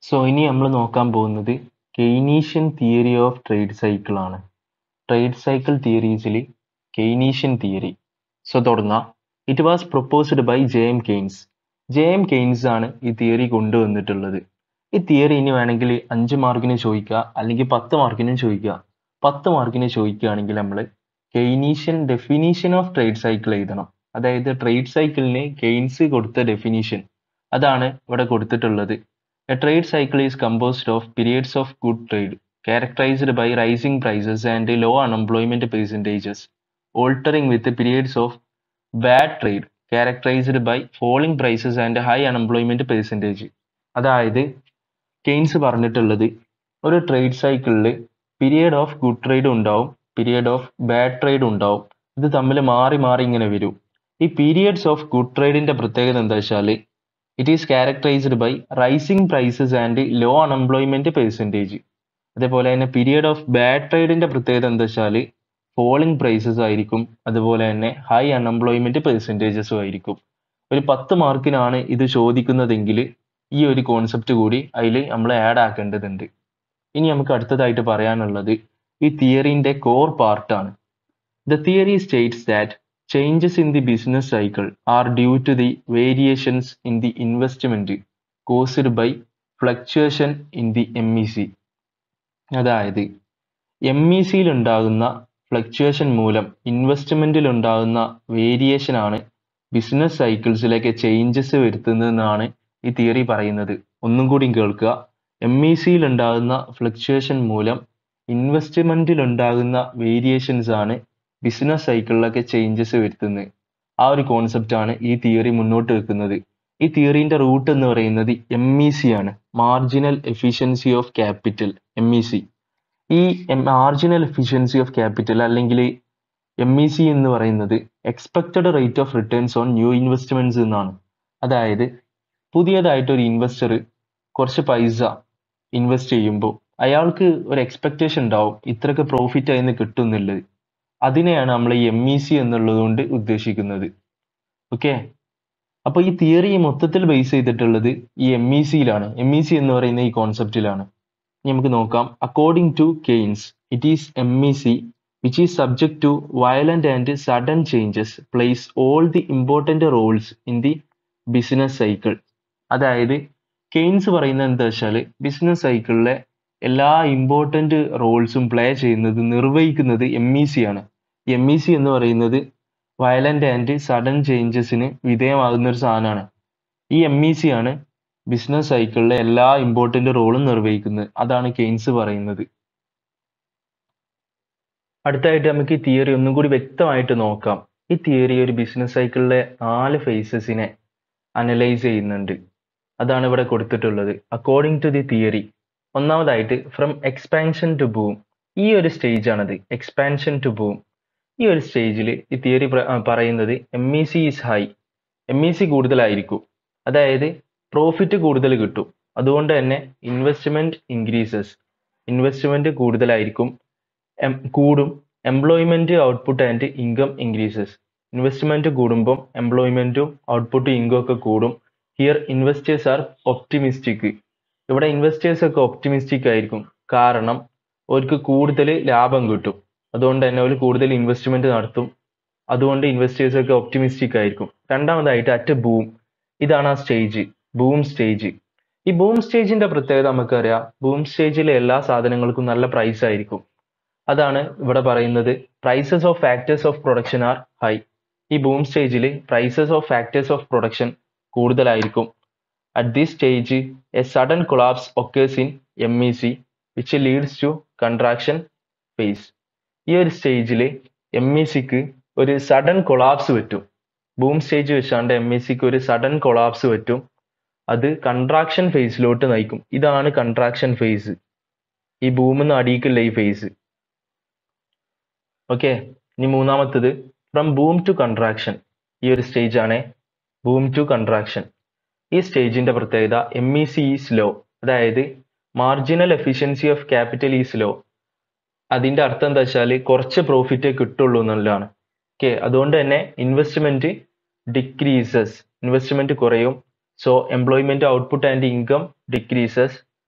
So ഇനി നമ്മൾ നോക്കാൻ പോകുന്നത് Keynesian theory of trade cycle ആണ് ട്രേഡ് സൈക്കിൾ തിയറീസിൽ കെയ്നീഷ്യൻ തിയറി സോ തുടങ്ങാം it was proposed by J M Keynes J M Keynes ആണ് ഈ തിയറി കൊണ്ടുവന്നിട്ടുള്ളത് ഈ തിയറി ഇനി വേണമെങ്കിൽ അഞ്ച് മാർക്കിന് ചോദിക്കുക അല്ലെങ്കിൽ പത്ത് മാർക്കിനും ചോദിക്കുക പത്ത് മാർക്കിന് ചോദിക്കുകയാണെങ്കിൽ നമ്മൾ Keynesian definition of trade cycle എഴുതണം അതായത് ട്രേഡ് സൈക്കിളിന് കെയ്ൻസ് കൊടുത്ത ഡെഫിനിഷൻ അതാണ് ഇവിടെ കൊടുത്തിട്ടുള്ളത് a trade cycle is composed of periods of good trade characterized by rising prices and low unemployment percentages, altering with the periods of bad trade characterized by falling prices and high unemployment percentage. അതായത് Keynes പറഞ്ഞിട്ടുള്ളത് ഒരു trade സൈക്കിളിൽ period of good trade ഉണ്ടാവും period of bad trade ഉണ്ടാവും ഇത് തമ്മിൽ മാറി മാറി ഇങ്ങനെ വരും ഈ പീരിയഡ്സ് ഓഫ് ഗുഡ് ട്രേഡിന്റെ പ്രത്യേകത എന്താ വെച്ചാൽ it is characterized by rising prices and low unemployment percentage അതേപോലെ തന്നെ പീരിയഡ് ഓഫ് ബാഡ് ട്രേഡിന്റെ പ്രത്യേകത എന്താ വെച്ചാൽ ഫോളിംഗ് പ്രൈസസ് ആയിരിക്കും അതുപോലെ തന്നെ ഹൈ അൺഎംപ്ലോയ്മെന്റ് പെർസെൻറ്റേജസും ആയിരിക്കും ഒരു പത്ത് മാർക്കിനാണ് ഇത് ചോദിക്കുന്നതെങ്കിൽ ഈ ഒരു കോൺസെപ്റ്റ് കൂടി അതിൽ നമ്മൾ ആഡ് ആക്കേണ്ടതുണ്ട് ഇനി നമുക്ക് അടുത്തതായിട്ട് പറയാനുള്ളത് ഈ തിയറിന്റെ കോർ പാർട്ടാണ് the theory states that changes in the business cycle are due to the variations in the investment caused by fluctuation in the M E C അതായത് എം ഇ സിയിൽ ഉണ്ടാകുന്ന ഫ്ലക്ച്വേഷൻ മൂലം ഇൻവെസ്റ്റ്മെന്റിൽ ഉണ്ടാകുന്ന വേരിയേഷൻ ആണ് ബിസിനസ് സൈക്കിൾസിലേക്ക് ചേഞ്ചസ് വരുത്തുന്നതെന്നാണ് ഈ theory പറയുന്നത് ഒന്നും കൂടി കേൾക്കുക എം ഇ സിയിൽ ഉണ്ടാകുന്ന ഫ്ലക്ച്വേഷൻ മൂലം ഇൻവെസ്റ്റ്മെന്റിൽ ഉണ്ടാകുന്ന വേരിയേഷൻസ് ആണ് ബിസിനസ് സൈക്കിളിലൊക്കെ ചേഞ്ചസ് വരുത്തുന്നത് ആ ഒരു കോൺസെപ്റ്റ് ആണ് ഈ തിയറി മുന്നോട്ട് വെക്കുന്നത് ഈ തിയറിന്റെ റൂട്ട് എന്ന് പറയുന്നത് എം ഇ സി ആണ് marginal efficiency of capital M E C ഈ മാർജിനൽ എഫിഷ്യൻസി ഓഫ് ക്യാപിറ്റൽ അല്ലെങ്കിൽ എം ഇ സി എന്ന് പറയുന്നത് expected rate of returns on new investments എന്നാണ് അതായത് പുതിയതായിട്ട് ഒരു ഇൻവെസ്റ്റർ കുറച്ച് പൈസ ഇൻവെസ്റ്റ് ചെയ്യുമ്പോൾ അയാൾക്ക് ഒരു എക്സ്പെക്റ്റേഷൻ ഉണ്ടാവും ഇത്രയൊക്കെ പ്രോഫിറ്റ് അതിന് കിട്ടുന്നുള്ളത് അതിനെയാണ് നമ്മൾ ഈ എം ഇ സി എന്നുള്ളത് കൊണ്ട് ഉദ്ദേശിക്കുന്നത് ഓക്കെ അപ്പൊ ഈ തിയറി മൊത്തത്തിൽ ബേസ് ചെയ്തിട്ടുള്ളത് ഈ എം ഇ സിയിലാണ് എം ഇ സി എന്ന് പറയുന്ന ഈ കോൺസെപ്റ്റിലാണ് നമുക്ക് നോക്കാം according to Keynes it is M E C which is subject to violent and sudden changes place all the important roles in the business cycle അതായത് കെയ്ൻസ് പറയുന്നത് എന്താ വെച്ചാൽ ബിസിനസ് സൈക്കിളിലെ എല്ലാ ഇമ്പോർട്ടന്റ് റോൾസും പ്ലേ ചെയ്യുന്നത് നിർവഹിക്കുന്നത് എം ഇ സി ആണ് എം ഇ സി എന്ന് പറയുന്നത് വയലന്റ് ആൻഡ് സഡൻ ചേഞ്ചസിന് വിധേയമാകുന്ന ഒരു സാധനമാണ് ഈ എം ഇ സി ആണ് ബിസിനസ് സൈക്കിളിലെ എല്ലാ ഇമ്പോർട്ടന്റ് റോളും നിർവഹിക്കുന്നത് അതാണ് കെയ്ൻസ് പറയുന്നത് അടുത്തായിട്ട് നമുക്ക് ഈ തിയറി ഒന്നും കൂടി വ്യക്തമായിട്ട് നോക്കാം ഈ തിയറി ഒരു ബിസിനസ് സൈക്കിളിലെ നാല് ഫേസസിനെ അനലൈസ് ചെയ്യുന്നുണ്ട് അതാണ് ഇവിടെ കൊടുത്തിട്ടുള്ളത് അക്കോർഡിംഗ് ടു ദി തിയറി ഒന്നാമതായിട്ട് ഫ്രം എക്സ്പാൻഷൻ ടു ബൂം ഈ ഒരു സ്റ്റേജ് ആണത് എക്സ്പാൻഷൻ ടു ബൂം ഈ ഒരു സ്റ്റേജിൽ ഈ തിയറി പറയുന്നത് M E C is high M E C കൂടുതലായിരിക്കും അതായത് പ്രോഫിറ്റ് കൂടുതൽ കിട്ടും അതുകൊണ്ട് തന്നെ ഇൻവെസ്റ്റ്മെന്റ് ഇൻക്രീസസ് ഇൻവെസ്റ്റ്മെന്റ് കൂടുതലായിരിക്കും കൂടും employment output and income increases investment കൂടുമ്പം എംപ്ലോയ്മെന്റും ഔട്ട്പുട്ടും ഇൻകം ഒക്കെ കൂടും ഹിയർ ഇൻവെസ്റ്റേഴ്സ് ആർ ഒപ്റ്റിമിസ്റ്റിക് ഇവിടെ ഇൻവെസ്റ്റേഴ്സ് ഒക്കെ ഒപ്റ്റിമിസ്റ്റിക് ആയിരിക്കും കാരണം അവർക്ക് കൂടുതൽ ലാഭം കിട്ടും അതുകൊണ്ട് തന്നെ അവർ കൂടുതൽ ഇൻവെസ്റ്റ്മെന്റ് നടത്തും അതുകൊണ്ട് ഇൻവെസ്റ്റേഴ്സ് ഒക്കെ ഒപ്റ്റിമിസ്റ്റിക് ആയിരിക്കും രണ്ടാമതായിട്ട് അറ്റ് ബൂം ഇതാണ് ആ സ്റ്റേജ് ബൂം സ്റ്റേജ് ഈ ബൂം സ്റ്റേജിന്റെ പ്രത്യേകത നമുക്കറിയാം ബൂം സ്റ്റേജിലെ എല്ലാ സാധനങ്ങൾക്കും നല്ല പ്രൈസ് ആയിരിക്കും അതാണ് ഇവിടെ പറയുന്നത് prices of factors of production are high ഈ ബൂം സ്റ്റേജിൽ prices of factors of production കൂടുതലായിരിക്കും at this stage a sudden collapse occurs in M E C which leads to contraction phase ഈ ഒരു സ്റ്റേജിൽ എം ഇ സിക്ക് ഒരു sudden collapse പറ്റും boom stage വെച്ചാണ്ട് എം ഇ സിക്ക് ഒരു സഡൻ കൊളാപ്സ് പറ്റും അത് കൺട്രാക്ഷൻ ഫേസിലോട്ട് നയിക്കും ഇതാണ് കൺട്രാക്ഷൻ ഫേസ് ഈ ബൂമിന്ന് അടിയിക്കില്ല ഈ ഫേസ് ഓക്കെ ഇനി മൂന്നാമത്തത് ഫ്രം ബൂം ടു കൺട്രാക്ഷൻ ഈ ഒരു സ്റ്റേജ് ആണ് ബൂം ടു കൺട്രാക്ഷൻ ഈ സ്റ്റേജിന്റെ പ്രത്യേകത M E C is low അതായത് marginal efficiency of capital is low അതിന്റെ അർത്ഥം എന്താ വെച്ചാൽ കുറച്ച് പ്രോഫിറ്റേ കിട്ടുള്ളൂ എന്നുള്ളതാണ് ഓക്കെ അതുകൊണ്ട് തന്നെ ഇൻവെസ്റ്റ്മെന്റ് ഡിക്രീസസ് ഇൻവെസ്റ്റ്മെന്റ് കുറയും so employment output and income decreases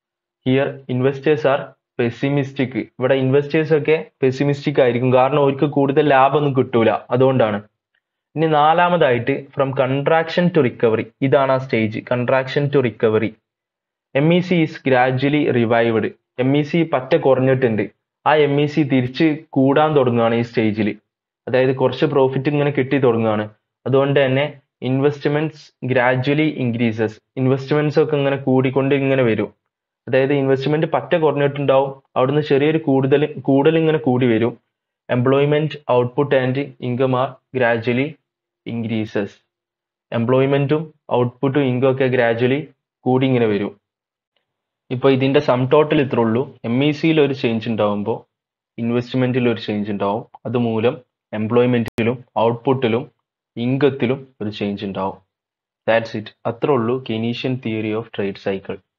here investors are pessimistic ഇവിടെ ഇൻവെസ്റ്റേഴ്സ് ഒക്കെ പെസിമിസ്റ്റിക് ആയിരിക്കും കാരണം അവർക്ക് കൂടുതൽ ലാഭമൊന്നും കിട്ടൂല അതുകൊണ്ടാണ് ഇനി നാലാമതായിട്ട് ഫ്രം കൺട്രാക്ഷൻ ടു റിക്കവറി ഇതാണ് ആ stage contraction to recovery M E C is gradually revived M E C പറ്റ കുറഞ്ഞിട്ടുണ്ട് ആ എം ഇ സി തിരിച്ച് കൂടാൻ തുടങ്ങുകയാണ് ഈ സ്റ്റേജിൽ അതായത് കുറച്ച് പ്രോഫിറ്റ് ഇങ്ങനെ കിട്ടി തുടങ്ങുകയാണ് അതുകൊണ്ട് തന്നെ ഇൻവെസ്റ്റ്മെന്റ്സ് ഗ്രാജ്വലി ഇൻക്രീസസ് ഇൻവെസ്റ്റ്മെന്റ്സ് ഒക്കെ ഇങ്ങനെ കൂടിക്കൊണ്ട് ഇങ്ങനെ വരും അതായത് ഇൻവെസ്റ്റ്മെന്റ് പറ്റ കുറഞ്ഞിട്ടുണ്ടാവും അവിടുന്ന് ചെറിയൊരു കൂടുതൽ കൂടുതൽ ഇങ്ങനെ കൂടി വരും employment output and income are gradually increases എംപ്ലോയ്മെന്റും ഔട്ട്പുട്ടും ഇൻകം ഒക്കെ ഗ്രാജ്വലി കൂടി ഇങ്ങനെ വരും ഇപ്പോൾ ഇതിന്റെ സം ടോട്ടൽ ഇത്ര ഉള്ളൂ എം ഇ സിയിൽ ഒരു ചേഞ്ച് ഉണ്ടാവുമ്പോൾ ഇൻവെസ്റ്റ്മെന്റിൽ ഒരു ചേഞ്ച് ഉണ്ടാവും അതുമൂലം എംപ്ലോയ്മെന്റിലും ഔട്ട്പുട്ടിലും ഇൻകത്തിലും ഒരു ചേഞ്ച് ഉണ്ടാവും ദാറ്റ്സ് ഇറ്റ് അത്രേ ഉള്ളൂ Keynesian theory of trade cycle